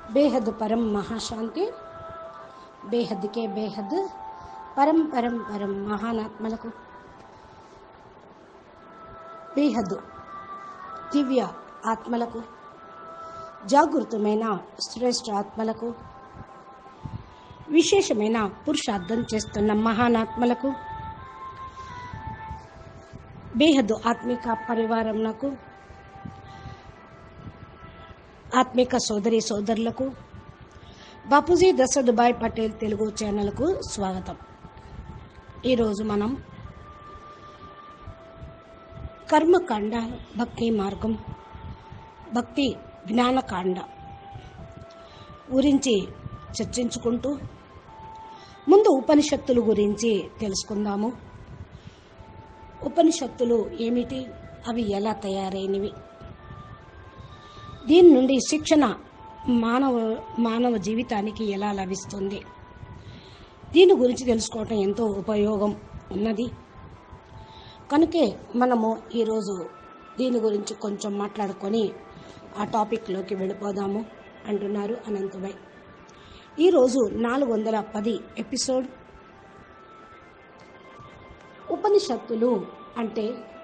బేహద్ పరం మహాశాంతి బేహద్కే బేహద్ పరం పరం పరం మహానాత్మలకు బేహద్ దివ్య ఆత్మలకు జాగృతమైన శ్రేష్ఠ ఆత్మలకు విశేషమైన పురుషార్థం చేస్తున్న మహానాత్మలకు బేహద్దు ఆత్మిక పరివారంకు ఆత్మిక సోదరి సోదరులకు బాపూజీ దశదుబాయ్ పటేల్ తెలుగు ఛానల్కు స్వాగతం ఈరోజు మనం కర్మకాండ భక్తి మార్గం భక్తి జ్ఞానకాండ గురించి చర్చించుకుంటూ ముందు ఉపనిషత్తుల గురించి తెలుసుకుందాము ఉపనిషత్తులు ఏమిటి అవి ఎలా తయారైనవి దీని నుండి శిక్షణ మానవ మానవ జీవితానికి ఎలా లభిస్తుంది దీని గురించి తెలుసుకోవటం ఎంతో ఉపయోగం ఉన్నది కనుకే మనము ఈరోజు దీని గురించి కొంచెం మాట్లాడుకొని ఆ టాపిక్లోకి వెళ్ళిపోదాము అంటున్నారు అనంతభాయ్ ఈరోజు నాలుగు వందల పది ఎపిసోడ్ ఉపనిషత్తులు అంటే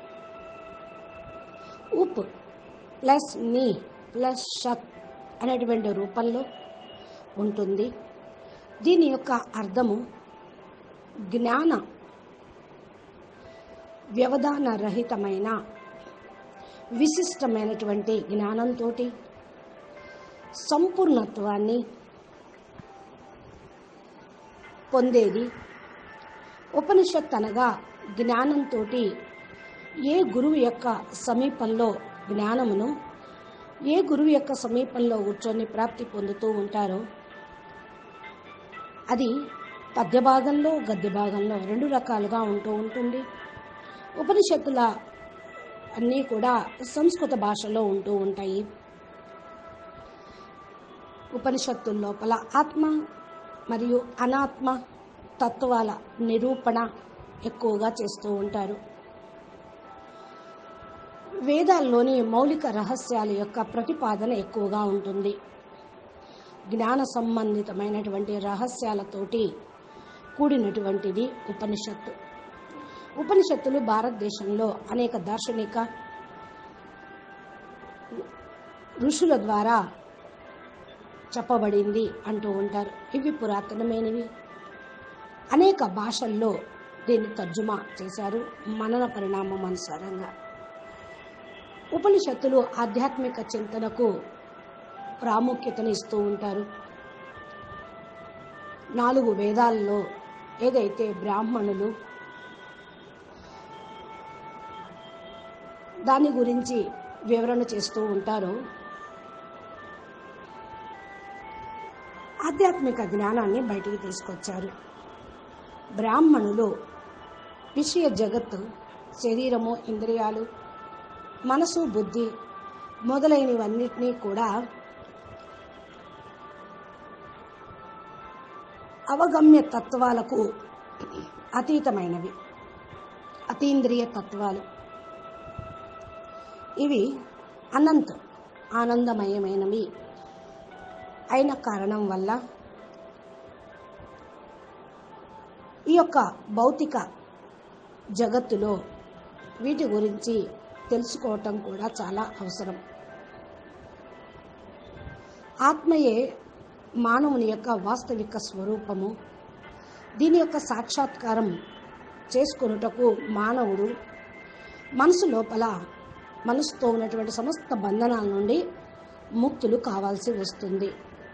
ఉప్ ప్లస్ ని ప్లస్ షత్ అనేటువంటి రూపంలో ఉంటుంది దీని యొక్క అర్థము జ్ఞాన వ్యవధాన రహితమైన విశిష్టమైనటువంటి జ్ఞానంతో సంపూర్ణత్వాన్ని పొందేది ఉపనిషత్ అనగా జ్ఞానంతో ఏ గురువు యొక్క సమీపంలో జ్ఞానమును ఏ గురువు యొక్క సమీపంలో కూర్చొని ప్రాప్తి పొందుతూ ఉంటారో అది పద్య భాగంలో గద్య భాగంలో రెండు రకాలుగా ఉంటూ ఉంటుంది ఉపనిషత్తుల అన్నీ కూడా సంస్కృత భాషలో ఉంటూ ఉంటాయి ఉపనిషత్తుల లోపల ఆత్మ మరియు అనాత్మ తత్వాల నిరూపణ ఎక్కువగా చేస్తూ ఉంటారు వేదాల్లోని మౌలిక రహస్యాల యొక్క ప్రతిపాదన ఎక్కువగా ఉంటుంది జ్ఞాన సంబంధితమైనటువంటి రహస్యాలతోటి కూడినటువంటిది ఉపనిషత్తు ఉపనిషత్తులు భారతదేశంలో అనేక దార్శనిక ఋషుల ద్వారా చెప్పబడింది అంటూ ఉంటారు ఇవి పురాతనమైనవి అనేక భాషల్లో దీన్ని తర్జుమా చేశారు మనన పరిణామం అనుసారంగా ఉపనిషత్తులు ఆధ్యాత్మిక చింతనకు ప్రాముఖ్యతను ఇస్తూ ఉంటారు నాలుగు వేదాల్లో ఏదైతే బ్రాహ్మణులు దాని గురించి వివరణ చేస్తూ ఉంటారో ఆధ్యాత్మిక జ్ఞానాన్ని బయటికి తీసుకొచ్చారు బ్రాహ్మణులు విషయ జగత్తు శరీరము ఇంద్రియాలు మనసు బుద్ధి మొదలైనవన్నిటినీ కూడా అవగమ్య తత్వాలకు అతీతమైనవి అతీంద్రియ తత్వాలు ఇవి అనంత ఆనందమయమైనవి అయిన కారణం వల్ల ఈ యొక్క భౌతిక జగత్తులో వీటి గురించి తెలుసుకోవటం కూడా చాలా అవసరం ఆత్మయే మానవుని యొక్క వాస్తవిక స్వరూపము దీని యొక్క సాక్షాత్కారం చేసుకొనుటకు మానవుడు మనసు లోపల మనసుతో ఉన్నటువంటి సమస్త బంధనాల నుండి ముక్తులు కావాల్సి వస్తుంది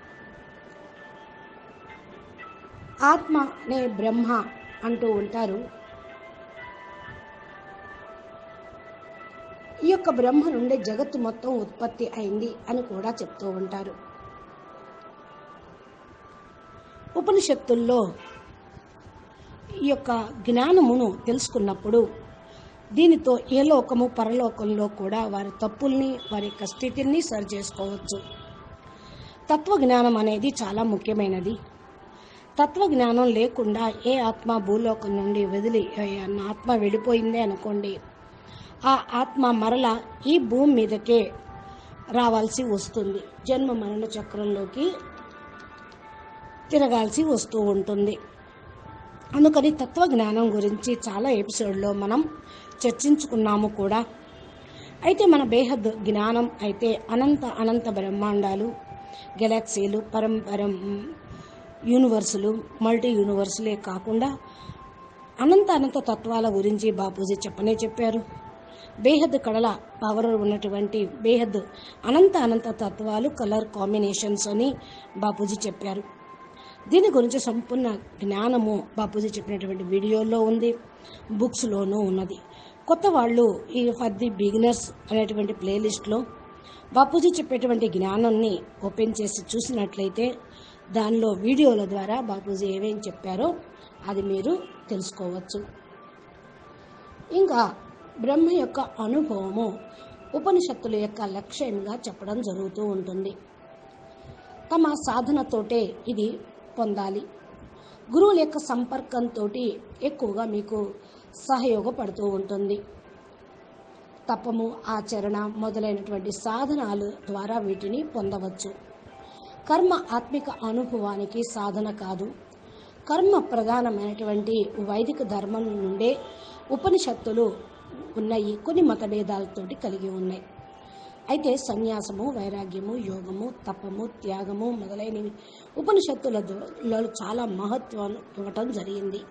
ఆత్మ అనే బ్రహ్మ అంటూ ఉంటారు ఈ యొక్క బ్రహ్మ నుండి జగత్తు మొత్తం ఉత్పత్తి అయింది అని కూడా చెప్తూ ఉంటారు ఉపనిషత్తుల్లో ఈ యొక్క జ్ఞానమును తెలుసుకున్నప్పుడు దీనితో ఏ లోకము పరలోకంలో కూడా వారి తప్పుల్ని వారి యొక్క స్థితిని సరి చేసుకోవచ్చు తత్వజ్ఞానం అనేది చాలా ముఖ్యమైనది తత్వజ్ఞానం లేకుండా ఏ ఆత్మ భూలోకం నుండి వదిలి ఏ ఆత్మ వెళ్ళిపోయిందే అనుకోండి ఆ ఆత్మ మరల ఈ భూమి మీదకే రావాల్సి వస్తుంది జన్మ మరణ చక్రంలోకి తిరగాల్సి వస్తూ ఉంటుంది అందుకని తత్వజ్ఞానం గురించి చాలా ఎపిసోడ్లో మనం చర్చించుకున్నాము కూడా అయితే మన బేహద్ జ్ఞానం అయితే అనంత అనంత బ్రహ్మాండాలు గెలాక్సీలు పరంపరం యూనివర్సులు మల్టీ యూనివర్సులే కాకుండా అనంత అనంత తత్వాల గురించి బాపూజీ చెప్పనే చెప్పారు బేహద్ కళల పవర్ ఉన్నటువంటి బేహద్ అనంత అనంత తత్వాలు కలర్ కాంబినేషన్స్ అని బాపూజీ చెప్పారు దీని గురించి సంపూర్ణ జ్ఞానము బాపూజీ చెప్పినటువంటి వీడియోలో ఉంది బుక్స్లోనూ ఉన్నది కొత్త వాళ్ళు ఈ ఫర్ ది బిగినర్స్ అనేటువంటి ప్లేలిస్ట్లో బాపూజీ చెప్పేటువంటి జ్ఞానాన్ని ఓపెన్ చేసి చూసినట్లయితే దానిలో వీడియోల ద్వారా బాపూజీ ఏమేం చెప్పారో అది మీరు తెలుసుకోవచ్చు ఇంకా బ్రహ్మ యొక్క అనుభవము ఉపనిషత్తుల యొక్క లక్ష్యంగా చెప్పడం జరుగుతూ ఉంటుంది తమ సాధనతోటే ఇది పొందాలి గురువుల యొక్క సంపర్కంతో ఎక్కువగా మీకు సహయోగపడుతూ ఉంటుంది తపము ఆచరణ మొదలైనటువంటి సాధనాల ద్వారా వీటిని పొందవచ్చు కర్మ ఆత్మిక అనుభవానికి సాధన కాదు కర్మ ప్రధానమైనటువంటి వైదిక ధర్మం నుండే ఉపనిషత్తులు ఉన్నాయి కొన్ని మతభేదాలతోటి కలిగి ఉన్నాయి అయితే సన్యాసము వైరాగ్యము యోగము తపము త్యాగము మొదలైనవి ఉపనిషత్తులలో చాలా మహత్వం ఇవ్వటం జరిగింది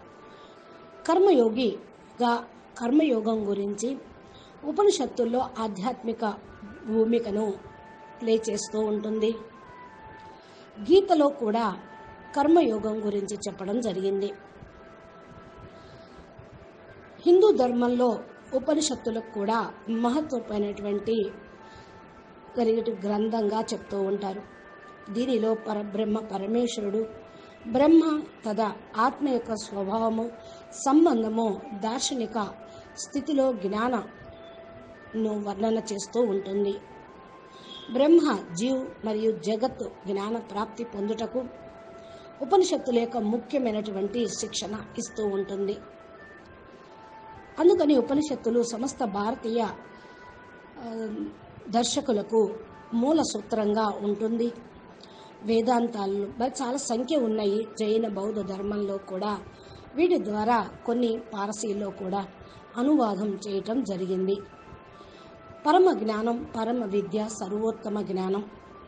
కర్మయోగిగా కర్మయోగం గురించి ఉపనిషత్తుల్లో ఆధ్యాత్మిక భూమికను ప్లే చేస్తూ ఉంటుంది గీతలో కూడా కర్మయోగం గురించి చెప్పడం జరిగింది హిందూ ధర్మంలో ఉపనిషత్తులకు కూడా మహత్వమైనటువంటి కలిగిన గ్రంథంగా చెప్తూ ఉంటారు దీనిలో పరబ్రహ్మ పరమేశ్వరుడు బ్రహ్మ తదా ఆత్మ యొక్క స్వభావము సంబంధము దార్శనిక స్థితిలో జ్ఞానను వర్ణన చేస్తూ ఉంటుంది బ్రహ్మ జీవ్ మరియు జగత్తు జ్ఞాన ప్రాప్తి పొందుటకు ఉపనిషత్తుల యొక్క ముఖ్యమైనటువంటి శిక్షణ ఇస్తూ ఉంటుంది అందుకని ఉపనిషత్తులు సమస్త భారతీయ ఆ, దర్శకులకు మూల సూత్రంగా ఉంటుంది వేదాంతాలు మరి చాలా సంఖ్య ఉన్నాయి జైన బౌద్ధ ధర్మంలో కూడా వీటి ద్వారా కొన్ని పారసీలో కూడా అనువాదం చేయటం జరిగింది పరమ జ్ఞానం పరమ విద్య సర్వోత్తమ జ్ఞానం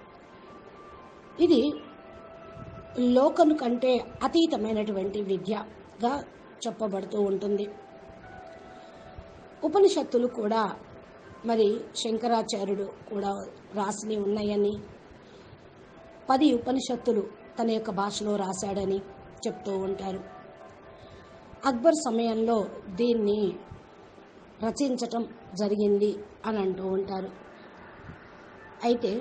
ఇది లోకను కంటే అతీతమైనటువంటి విద్యగా చెప్పబడుతూ ఉంటుంది ఉపనిషత్తులు కూడా మరి శంకరాచార్యుడు కూడా రాసిని ఉన్నాయని పది ఉపనిషత్తులు తన యొక్క భాషలో రాశాడని చెప్తూ ఉంటారు అక్బర్ సమయంలో దీన్ని రచించటం జరిగింది అని అంటూ ఉంటారు అయితే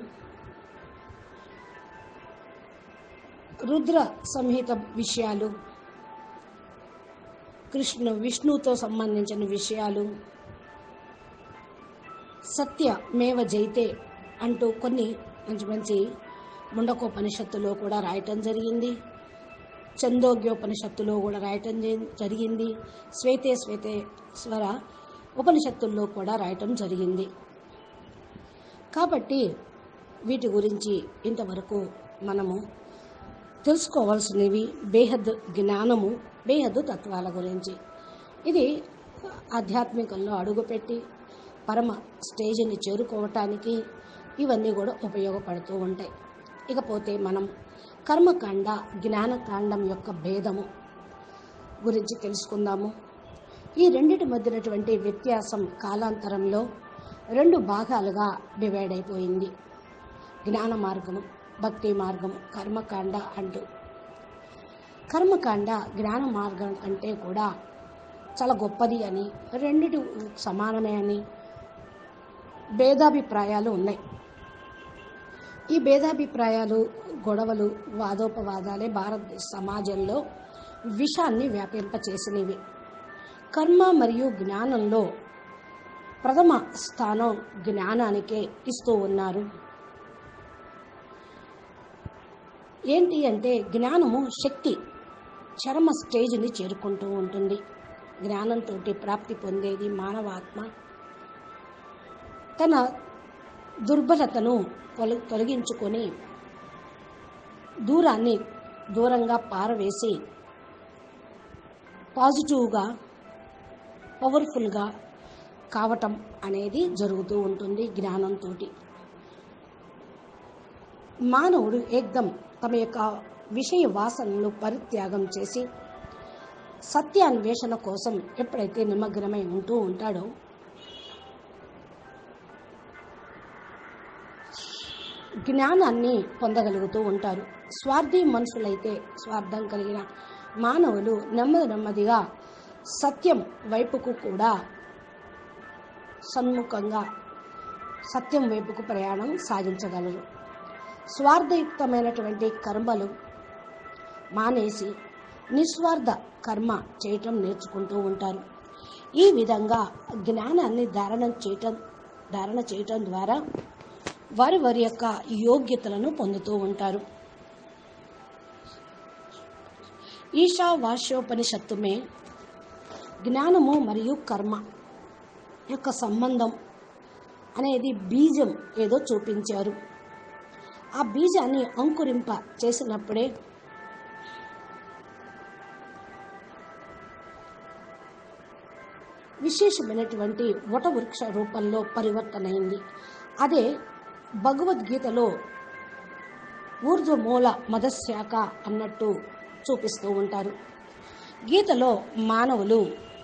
రుద్ర సంహిత విషయాలు కృష్ణ విష్ణుతో సంబంధించిన విషయాలు సత్య మేవ జైతే అంటూ కొన్ని మంచి మంచి ముండకోపనిషత్తులో కూడా రాయటం జరిగింది చందోగ్యోపనిషత్తులో కూడా రాయటం జరి- జరిగింది శ్వేతే శ్వేతేశ్వర ఉపనిషత్తుల్లో కూడా రాయటం జరిగింది కాబట్టి వీటి గురించి ఇంతవరకు మనము తెలుసుకోవాల్సినవి బేహద్ జ్ఞానము బేహద్ తత్వాల గురించి ఇది ఆధ్యాత్మికంలో అడుగుపెట్టి పరమ స్టేజ్ని చేరుకోవటానికి ఇవన్నీ కూడా ఉపయోగపడుతూ ఉంటాయి ఇకపోతే మనం కర్మకాండ జ్ఞానకాండం యొక్క భేదము గురించి తెలుసుకుందాము ఈ రెండిటి మధ్యనటువంటి వ్యత్యాసం కాలాంతరంలో రెండు భాగాలుగా డివైడ్ అయిపోయింది జ్ఞాన మార్గము భక్తి మార్గము కర్మకాండ అంటూ కర్మకాండ జ్ఞాన మార్గం కంటే కూడా చాలా గొప్పది అని రెండిటి సమానమే అని భేదాభిప్రాయాలు ఉన్నాయి ఈ భేదాభిప్రాయాలు గొడవలు వాదోపవాదాలే భారతదేశ సమాజంలో విషాన్ని వ్యాపింపచేసినవి కర్మ మరియు జ్ఞానంలో ప్రథమ స్థానం జ్ఞానానికే ఇస్తూ ఉన్నారు ఏంటి అంటే జ్ఞానము శక్తి చరమ స్టేజ్ని చేరుకుంటూ ఉంటుంది జ్ఞానంతో ప్రాప్తి పొందేది మానవాత్మ తన దుర్బలతను తొల- తొలగించుకొని దూరాన్ని దూరంగా పారవేసి పాజిటివ్గా పవర్ఫుల్గా కావటం అనేది జరుగుతూ ఉంటుంది జ్ఞానంతో మానవుడు ఏకదం తమ యొక్క విషయ వాసనలు పరిత్యాగం చేసి సత్యాన్వేషణ కోసం ఎప్పుడైతే నిమగ్నమై ఉంటూ ఉంటాడో జ్ఞానాన్ని పొందగలుగుతూ ఉంటారు స్వార్థి మనుషులైతే స్వార్థం కలిగిన మానవులు నెమ్మది నెమ్మదిగా సత్యం వైపుకు కూడా సన్ముఖంగా సత్యం వైపుకు ప్రయాణం సాగించగలరు స్వార్థయుక్తమైనటువంటి కర్మలు మానేసి నిస్వార్థ కర్మ చేయటం నేర్చుకుంటూ ఉంటారు ఈ విధంగా జ్ఞానాన్ని ధారణ చేయటం ధారణ చేయటం ద్వారా వారి వారి యొక్క యోగ్యతలను పొందుతూ ఉంటారు ఈశావాస్యోపనిషత్తుమే జ్ఞానము మరియు కర్మ యొక్క సంబంధం అనేది బీజం ఏదో చూపించారు ఆ బీజాన్ని అంకురింప చేసినప్పుడే విశేషమైనటువంటి వటవృక్ష రూపంలో పరివర్తనైంది అదే భగవద్గీతలో ఊర్ధ్వమూల మదశాఖ అన్నట్టు చూపిస్తూ ఉంటారు గీతలో మానవులు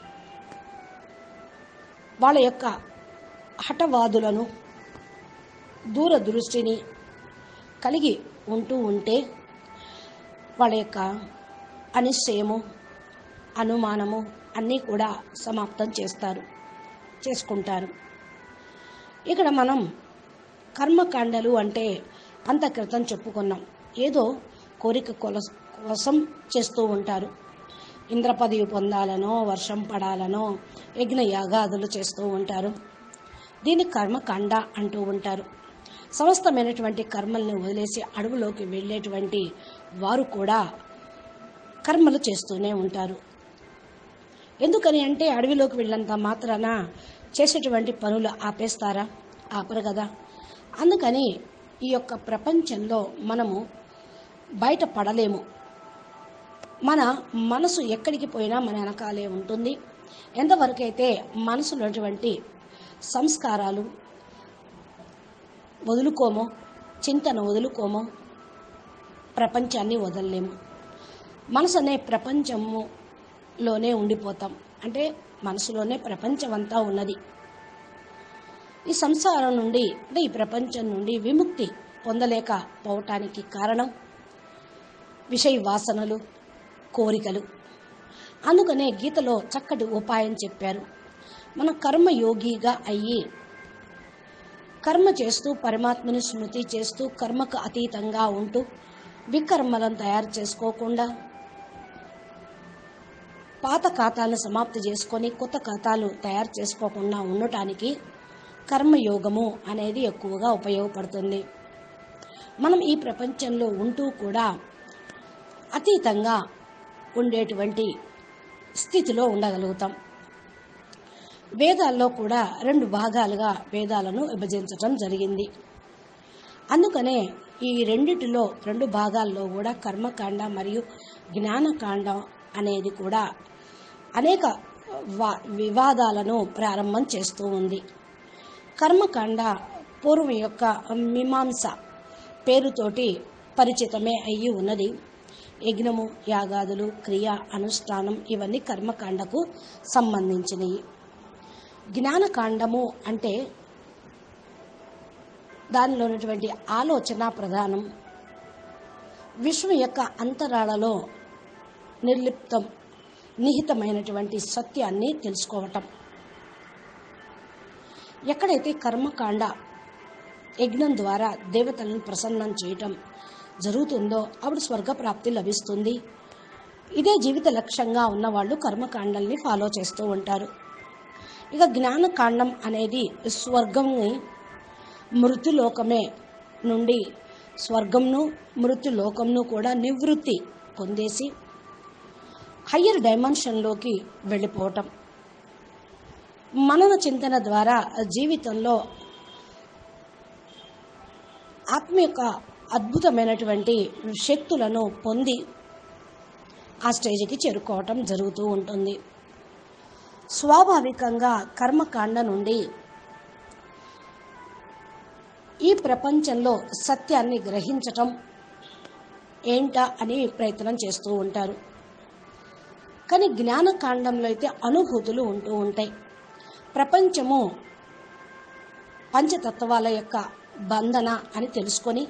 వాళ్ళ యొక్క హఠవాదులను దూరదృష్టిని కలిగి ఉంటూ ఉంటే వాళ్ళ యొక్క అనిశ్చయము అనుమానము అన్నీ కూడా సమాప్తం చేస్తారు చేసుకుంటారు ఇక్కడ మనం కర్మకాండలు అంటే అంత క్రితం చెప్పుకున్నాం ఏదో కోరిక కొల- కోసం చేస్తూ ఉంటారు ఇంద్ర పదవి పొందాలనో వర్షం పడాలనో యజ్ఞ యాగాదులు చేస్తూ ఉంటారు దీన్ని కర్మకాండ అంటూ ఉంటారు సమస్తమైనటువంటి కర్మల్ని వదిలేసి అడవులోకి వెళ్ళేటువంటి వారు కూడా కర్మలు చేస్తూనే ఉంటారు ఎందుకని అంటే అడవిలోకి వెళ్ళినంత మాత్రాన చేసేటువంటి పనులు ఆపేస్తారా ఆపరు కదా అందుకని ఈ యొక్క ప్రపంచంలో మనము బయట పడలేము మన మనసు ఎక్కడికి పోయినా మన వెనకాలే ఉంటుంది ఎంతవరకైతే మనసులోటువంటి సంస్కారాలు వదులుకోమో చింతన వదులుకోమో ప్రపంచాన్ని వదలలేము మనసు అనే ప్రపంచములోనే ఉండిపోతాం అంటే మనసులోనే ప్రపంచం అంతా ఉన్నది ఈ సంసారం నుండి అంటే ఈ ప్రపంచం నుండి విముక్తి పొందలేకపోవటానికి కారణం విషయ వాసనలు కోరికలు అందుకనే గీతలో చక్కటి ఉపాయం చెప్పారు మన కర్మయోగిగా అయ్యి కర్మ చేస్తూ పరమాత్మని స్మృతి చేస్తూ కర్మకు అతీతంగా ఉంటూ వికర్మలను తయారు చేసుకోకుండా పాత ఖాతాలను సమాప్తి చేసుకొని కొత్త ఖాతాలు తయారు చేసుకోకుండా ఉండటానికి కర్మయోగము అనేది ఎక్కువగా ఉపయోగపడుతుంది మనం ఈ ప్రపంచంలో ఉంటూ కూడా అతీతంగా ఉండేటువంటి స్థితిలో ఉండగలుగుతాం వేదాల్లో కూడా రెండు భాగాలుగా వేదాలను విభజించటం జరిగింది అందుకనే ఈ రెండిటిలో రెండు భాగాల్లో కూడా కర్మకాండ మరియు జ్ఞానకాండ అనేది కూడా అనేక వా- వివాదాలను ప్రారంభం చేస్తూ ఉంది కర్మకాండ పూర్వం యొక్క మీమాంస పేరుతోటి పరిచితమే అయ్యి ఉన్నది యజ్ఞము యాగాదులు క్రియ అనుష్ఠానం ఇవన్నీ కర్మకాండకు సంబంధించినవి జ్ఞానకాండము అంటే దానిలో ఉన్నటువంటి ఆలోచన ప్రధానం విశ్వం యొక్క అంతరాళలో నిర్లిప్తం నిహితమైనటువంటి సత్యాన్ని తెలుసుకోవటం ఎక్కడైతే కర్మకాండ యజ్ఞం ద్వారా దేవతలను ప్రసన్నం చేయటం జరుగుతుందో అప్పుడు స్వర్గప్రాప్తి లభిస్తుంది ఇదే జీవిత లక్ష్యంగా ఉన్నవాళ్ళు కర్మకాండల్ని ఫాలో చేస్తూ ఉంటారు ఇక జ్ఞానకాండం అనేది స్వర్గంని మృత్యులోకమే నుండి స్వర్గంను మృత్యులోకంను కూడా నివృత్తి పొందేసి హయ్యర్ డైమెన్షన్లోకి వెళ్ళిపోవటం మనన చింతన ద్వారా జీవితంలో ఆత్మ యొక్క అద్భుతమైనటువంటి శక్తులను పొంది ఆ స్టేజ్కి చేరుకోవటం జరుగుతూ ఉంటుంది స్వాభావికంగా కర్మకాండ నుండి ఈ ప్రపంచంలో సత్యాన్ని గ్రహించటం ఏంటా అని ప్రయత్నం చేస్తూ ఉంటారు కానీ జ్ఞానకాండంలో అయితే అనుభూతులు ఉంటూ ఉంటాయి ప్రపంచము పంచతత్వాల యొక్క బంధన అని తెలుసుకొని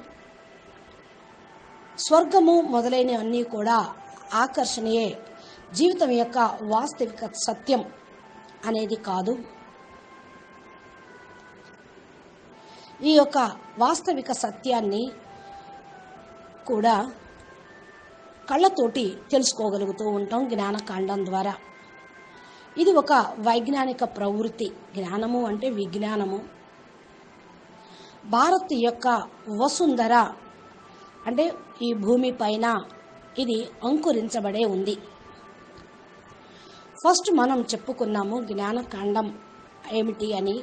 స్వర్గము మొదలైనవన్నీ కూడా ఆకర్షణీయే జీవితం యొక్క వాస్తవిక సత్యం అనేది కాదు ఈ యొక్క వాస్తవిక సత్యాన్ని కూడా కళ్ళతోటి తెలుసుకోగలుగుతూ ఉంటాం జ్ఞానకాండం ద్వారా ఇది ఒక వైజ్ఞానిక ప్రవృత్తి జ్ఞానము అంటే విజ్ఞానము భారత్ యొక్క వసుంధర అంటే ఈ భూమి పైన ఇది అంకురించబడే ఉంది ఫస్ట్ మనం చెప్పుకున్నాము జ్ఞానకాండం ఏమిటి అని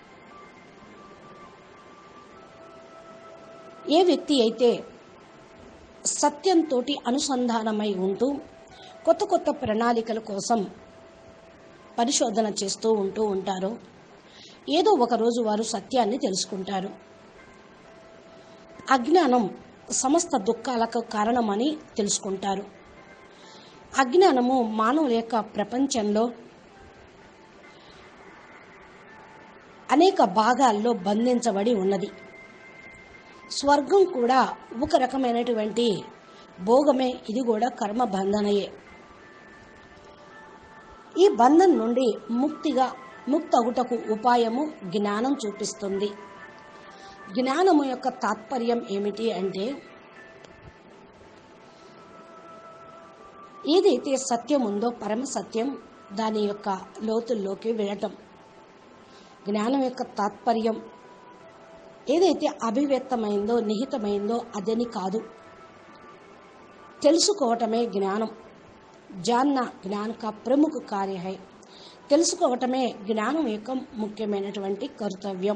ఏ వ్యక్తి అయితే సత్యంతో అనుసంధానమై ఉంటూ కొత్త కొత్త ప్రణాళికల కోసం పరిశోధన చేస్తూ ఉంటూ ఉంటారో ఏదో ఒక రోజు వారు సత్యాన్ని తెలుసుకుంటారు అజ్ఞానం సమస్త దుఃఖాలకు కారణమని తెలుసుకుంటారు అజ్ఞానము మానవుల యొక్క ప్రపంచంలో అనేక భాగాల్లో బంధించబడి ఉన్నది స్వర్గం కూడా ఒక రకమైనటువంటి భోగమే ఇది కూడా కర్మ బంధనయే ఈ బంధం నుండి ముక్తిగా ముక్తగుటకు ఉపాయము జ్ఞానం చూపిస్తుంది జ్ఞానము యొక్క తాత్పర్యం ఏమిటి అంటే ఏదైతే సత్యం ఉందో పరమ సత్యం దాని యొక్క లోతుల్లోకి వెళ్ళటం జ్ఞానం యొక్క తాత్పర్యం ఏదైతే అభివ్యక్తమైందో నిహితమైందో అదని కాదు తెలుసుకోవటమే జ్ఞానం జాన్న జ్ఞాన కా ప్రముఖ కార్య హై తెలుసుకోవటమే జ్ఞానం యొక్క ముఖ్యమైనటువంటి కర్తవ్యం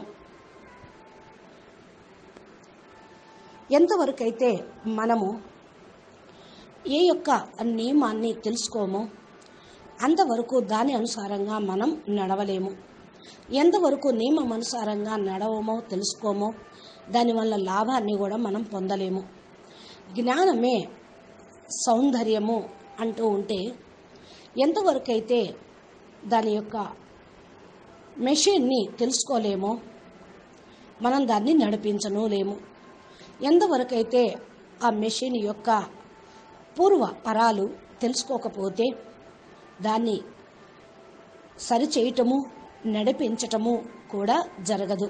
ఎంతవరకైతే మనము ఏ యొక్క నియమాన్ని తెలుసుకోమో అంతవరకు దాని అనుసారంగా మనం నడవలేము ఎంతవరకు నియమం అనుసారంగా నడవమో తెలుసుకోమో దానివల్ల లాభాన్ని కూడా మనం పొందలేము జ్ఞానమే సౌందర్యము అంటూ ఉంటే ఎంతవరకైతే దాని యొక్క మెషిన్ని తెలుసుకోలేమో మనం దాన్ని నడిపించను లేము ఎంతవరకైతే ఆ మెషిన్ యొక్క పూర్వ పరాలు తెలుసుకోకపోతే దాన్ని సరిచేయటము నడిపించటము కూడా జరగదు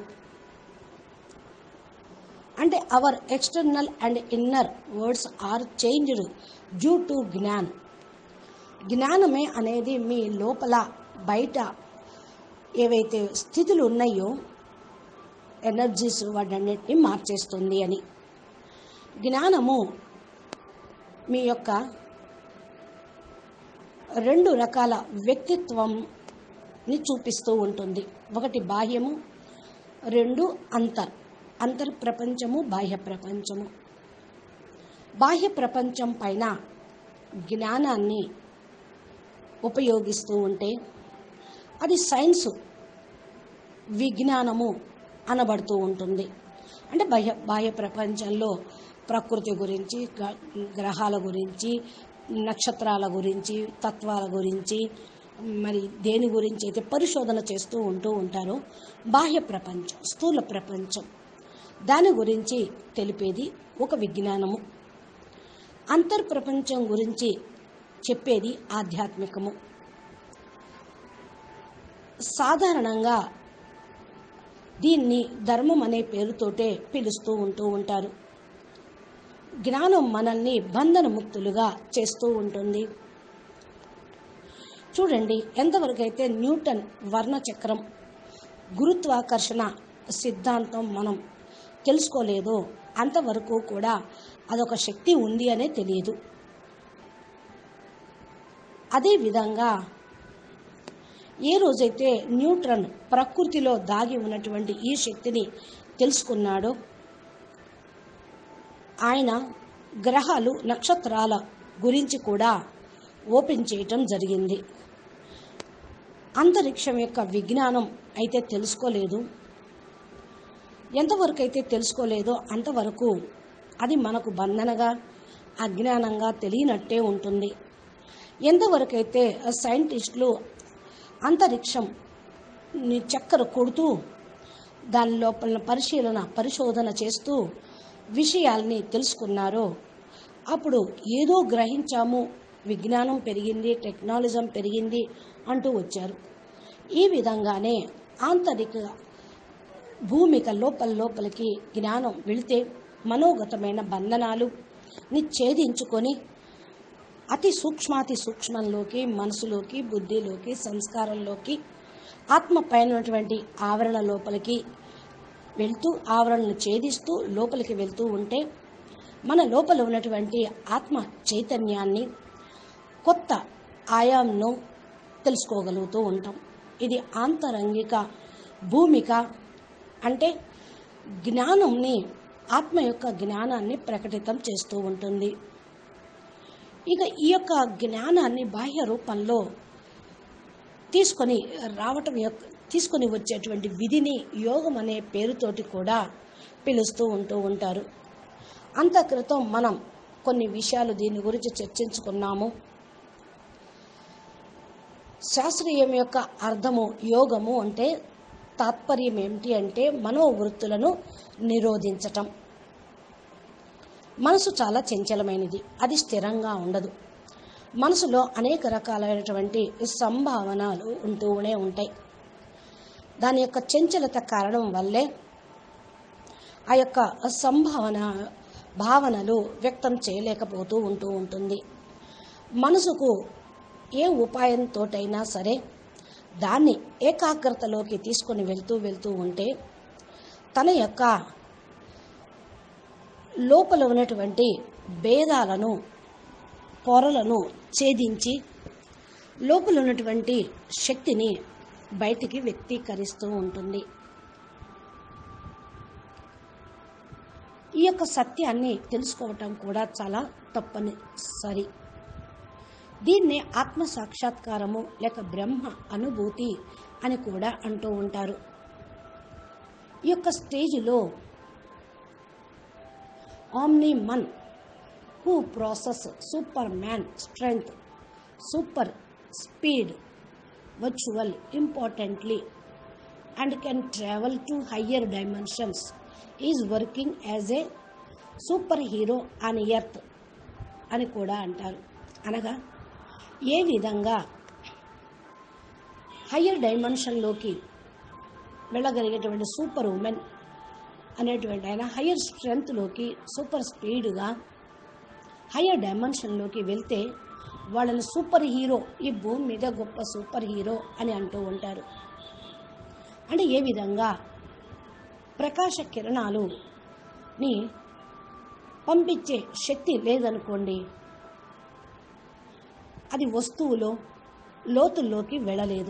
అంటే our external and inner words are changed due to జ్ఞాన్ జ్ఞానమే అనేది మీ లోపల బయట ఏవైతే స్థితులు ఉన్నాయో ఎనర్జీస్ వాటన్నిటిని మార్చేస్తుంది అని జ్ఞానము మీ యొక్క రెండు రకాల వ్యక్తిత్వంని చూపిస్తూ ఉంటుంది ఒకటి బాహ్యము రెండు అంతర్ అంతర్ ప్రపంచము బాహ్య ప్రపంచము బాహ్య ప్రపంచం పైన జ్ఞానాన్ని ఉపయోగిస్తూ ఉంటే అది సైన్స్ విజ్ఞానము అనబడుతూ ఉంటుంది అంటే బాహ్య బాహ్య ప్రపంచంలో ప్రకృతి గురించి గ్ర- గ్రహాల గురించి నక్షత్రాల గురించి తత్వాల గురించి మరి దేని గురించి అయితే పరిశోధన చేస్తూ ఉంటూ ఉంటారో బాహ్య ప్రపంచం స్థూల ప్రపంచం దాని గురించి తెలిపేది ఒక విజ్ఞానము అంతర్ ప్రపంచం గురించి చెప్పేది ఆధ్యాత్మికము సాధారణంగా దీన్ని ధర్మం అనే పేరుతోటే పిలుస్తూ ఉంటూ ఉంటారు జ్ఞానం మనల్ని బంధన ముక్తులుగా చేస్తూ ఉంటుంది చూడండి ఎంతవరకైతే న్యూటన్ వర్ణచక్రం గురుత్వాకర్షణ సిద్ధాంతం మనం తెలుసుకోలేదో అంతవరకు కూడా అదొక శక్తి ఉంది అనే తెలియదు అదేవిధంగా ఏ రోజైతే న్యూట్రన్ ప్రకృతిలో దాగి ఉన్నటువంటి ఈ శక్తిని తెలుసుకున్నాడో ఆయన గ్రహాలు నక్షత్రాల గురించి కూడా ఓపెన్ చేయటం జరిగింది అంతరిక్షం యొక్క విజ్ఞానం అయితే తెలుసుకోలేదు ఎంతవరకు అయితే తెలుసుకోలేదో అంతవరకు అది మనకు బంధనగా అజ్ఞానంగా తెలియనట్టే ఉంటుంది ఎంతవరకైతే సైంటిస్టులు అంతరిక్షం ని చక్కర కొడుతూ దాని లోపల పరిశీలన పరిశోధన చేస్తూ విషయాల్ని తెలుసుకున్నారో అప్పుడు ఏదో గ్రహించాము విజ్ఞానం పెరిగింది టెక్నాలజం పెరిగింది అంటూ వచ్చారు ఈ విధంగానే ఆంతరిక భూమిక లోపల లోపలికి జ్ఞానం వెళితే మనోగతమైన బంధనాలు ని ఛేదించుకొని అతి సూక్ష్మాతి సూక్ష్మంలోకి మనసులోకి బుద్ధిలోకి సంస్కారంలోకి ఆత్మ పైన ఉన్నటువంటి ఆవరణ లోపలికి వెళ్తూ ఆవరణను ఛేదిస్తూ లోపలికి వెళ్తూ ఉంటే మన లోపల ఉన్నటువంటి ఆత్మ చైతన్యాన్ని కొత్త ఆయాంను తెలుసుకోగలుగుతూ ఉంటాం ఇది ఆంతరంగిక భూమిక అంటే జ్ఞానంని ఆత్మ యొక్క జ్ఞానాన్ని ప్రకటితం చేస్తూ ఉంటుంది ఇక ఈ యొక్క జ్ఞానాన్ని బాహ్య రూపంలో తీసుకొని రావటం యొక్క తీసుకొని వచ్చేటువంటి విధిని యోగం అనే పేరుతోటి కూడా పిలుస్తూ ఉంటూ ఉంటారు అంత క్రితం మనం కొన్ని విషయాలు దీని గురించి చర్చించుకున్నాము శాస్త్రీయం యొక్క అర్థము యోగము అంటే తాత్పర్యం ఏమిటి అంటే మనోవృత్తులను నిరోధించటం మనసు చాలా చంచలమైనది అది స్థిరంగా ఉండదు మనసులో అనేక రకాలైనటువంటి సంభావనలు ఉంటూనే ఉంటాయి దాని యొక్క చంచలత కారణం వల్లే ఆ యొక్క సంభావన భావనలు వ్యక్తం చేయలేకపోతూ ఉంటూ ఉంటుంది మనసుకు ఏ ఉపాయంతోటైనా సరే దాన్ని ఏకాగ్రతలోకి తీసుకొని వెళ్తూ వెళ్తూ ఉంటే తన యొక్క లోపల ఉన్నటువంటి భేదాలను పొరలను ఛేదించి లోపల ఉన్నటువంటి శక్తిని బయటికి వ్యక్తీకరిస్తూ ఉంటుంది ఈ యొక్క సత్యాన్ని తెలుసుకోవటం కూడా చాలా తప్పనిసరి దీన్నే ఆత్మ సాక్షాత్కారము లేక బ్రహ్మ అనుభూతి అని కూడా అంటూ ఉంటారు ఈ యొక్క స్టేజ్లో omni man who process super man strength super speed virtual importantly and can travel to higher dimensions is working as a super hero on earth అని కూడా అంటారు అనగా ఏ విధంగా హయ్యర్ డైమెన్షన్లోకి వెళ్ళగలిగేటువంటి సూపర్ ఉమెన్ అనేటువంటి ఆయన హయ్యర్ స్ట్రెంగ్త్లోకి సూపర్ స్పీడ్గా హయ్యర్ డైమెన్షన్లోకి వెళ్తే వాళ్ళని సూపర్ హీరో ఈ భూమి మీద గొప్ప సూపర్ హీరో అని అంటూ ఉంటారు అంటే ఏ విధంగా ప్రకాశ కిరణాలు ని పంపించే శక్తి లేదనుకోండి అది వస్తువులో లోతుల్లోకి వెళ్ళలేదు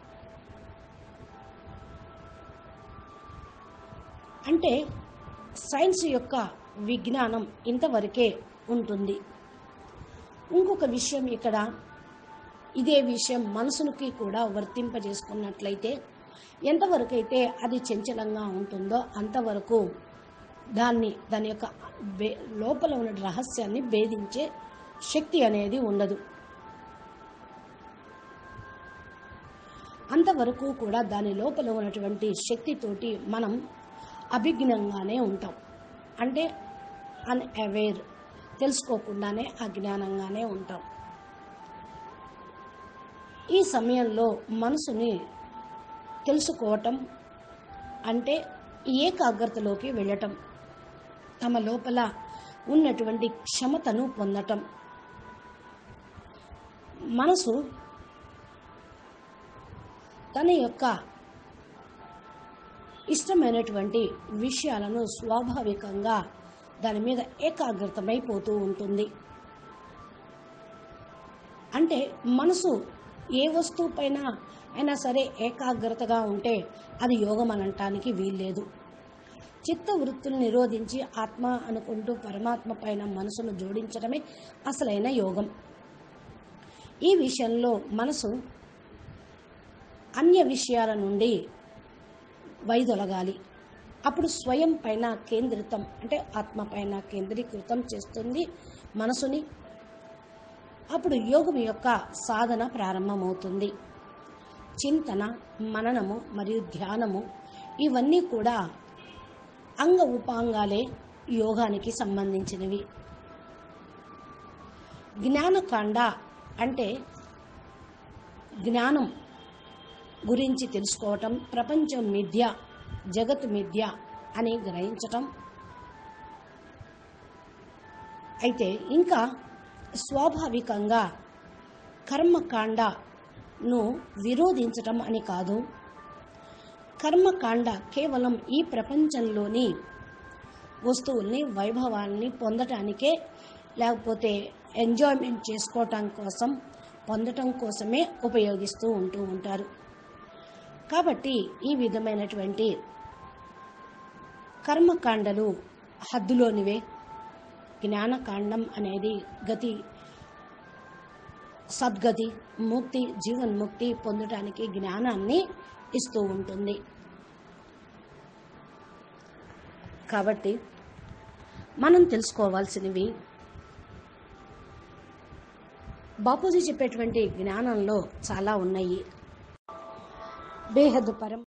అంటే సైన్స్ యొక్క విజ్ఞానం ఇంతవరకే ఉంటుంది ఇంకొక విషయం ఇక్కడ ఇదే విషయం మనసునికి కూడా వర్తింపజేసుకున్నట్లయితే ఎంతవరకైతే అది చంచలంగా ఉంటుందో అంతవరకు దాన్ని దాని యొక్క బే- లోపల ఉన్న రహస్యాన్ని భేదించే శక్తి అనేది ఉండదు అంతవరకు కూడా దాని లోపల ఉన్నటువంటి శక్తితోటి మనం అభిజ్ఞంగానే ఉంటాం అంటే అన్అవేర్ తెలుసుకోకుండానే అజ్ఞానంగానే ఉంటాం ఈ సమయంలో మనసుని తెలుసుకోవటం అంటే ఏకాగ్రతలోకి వెళ్ళటం తమ లోపల ఉన్నటువంటి క్షమతను పొందటం మనసు తన యొక్క ఇష్టమైనటువంటి విషయాలను స్వాభావికంగా దాని మీద ఏకాగ్రతమైపోతూ ఉంటుంది అంటే మనసు ఏ వస్తువు పైన అయినా సరే ఏకాగ్రతగా ఉంటే అది యోగం అని అనటానికి వీల్లేదు చిత్త వృత్తులు నిరోధించి ఆత్మ అనుకుంటూ పరమాత్మ పైన మనసును జోడించడమే అసలైన యోగం ఈ విషయంలో మనసు అన్య విషయాల నుండి వైదొలగాలి అప్పుడు స్వయం పైన కేంద్రితం అంటే ఆత్మ పైన కేంద్రీకృతం చేస్తుంది మనసుని అప్పుడు యోగం యొక్క సాధన ప్రారంభమవుతుంది చింతన మననము మరియు ధ్యానము ఇవన్నీ కూడా అంగ ఉపాంగాలే యోగానికి సంబంధించినవి జ్ఞానకాండ అంటే జ్ఞానం గురించి తెలుసుకోవటం ప్రపంచం మిథ్య జగత్ మిథ్య అని గ్రహించటం అయితే ఇంకా స్వాభావికంగా కర్మకాండను విరోధించటం అని కాదు కర్మకాండ కేవలం ఈ ప్రపంచంలోని వస్తువుల్ని వైభవాల్ని పొందటానికే లేకపోతే ఎంజాయ్మెంట్ చేసుకోవటం కోసం పొందటం కోసమే ఉపయోగిస్తూ ఉంటూ ఉంటారు కాబట్టి ఈ విధమైనటువంటి కర్మకాండలు హద్దులోనివే జ్ఞానకాండం అనేది గతి సద్గతి ముక్తి జీవన్ముక్తి పొందటానికి జ్ఞానాన్ని ఇస్తూ ఉంటుంది కాబట్టి మనం తెలుసుకోవాల్సినవి బాపూజీ చెప్పేటువంటి జ్ఞానంలో చాలా ఉన్నాయి బేహద్ పరం